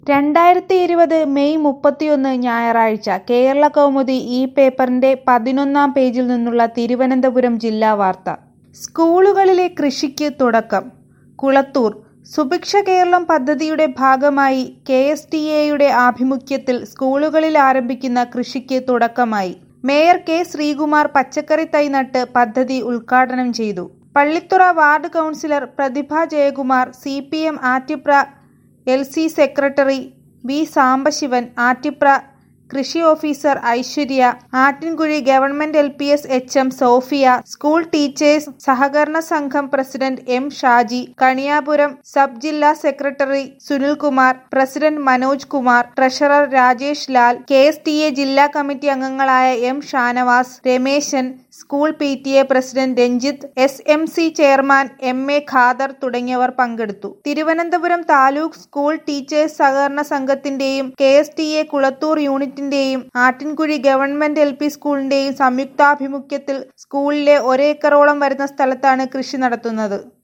രണ്ടായിരത്തി ഇരുപത് മെയ് മുപ്പത്തിയൊന്ന് ഞായറാഴ്ച കേരളകൗമുദി ഈ പേപ്പറിന്റെ പതിനൊന്നാം പേജിൽ നിന്നുള്ള തിരുവനന്തപുരം ജില്ലാ വാർത്ത സ്കൂളുകളിലെ കൃഷിക്ക് തുടക്കം കുളത്തൂർ സുഭിക്ഷ കേരളം പദ്ധതിയുടെ ഭാഗമായി കെ എസ് ടി എയുടെ ആഭിമുഖ്യത്തിൽ സ്കൂളുകളിൽ ആരംഭിക്കുന്ന കൃഷിക്ക് തുടക്കമായി മേയർ കെ ശ്രീകുമാർ പച്ചക്കറി തൈ നട്ട് പദ്ധതി ഉദ്ഘാടനം ചെയ്തു Pallithura ward councillor Prathibha Jayakumar C P M Attipra L C secretary V Sambasivan Attipra കൃഷി officer Aishwarya Attinkuzhi government L P S H M Sophia school teachers സഹകരണ സംഘം president M Shaji Kaniyapuram sub ജില്ലാ secretary Sunilkumar president Manoj Kumar treasurer Rajesh Lal K S T A ജില്ലാ കമ്മിറ്റി അംഗങ്ങളായ M Shanavas Rameshan school P T A president Ranjith S M C chairman M A Khader തുടങ്ങിയവർ പങ്കെടുത്തു Thiruvananthapuram taluk school teachers സഹകരണ സംഘത്തിന്റെയും K S T A Kulathur യൂണിറ്റിന്റെയും ആട്ടിൻകുഴി ഗവൺമെന്റ് എൽ പി സ്കൂളിന്റെയും സംയുക്താഭിമുഖ്യത്തിൽ സ്കൂളിലെ ഒരേക്കറോളം വരുന്ന സ്ഥലത്താണ് കൃഷി നടത്തുന്നത്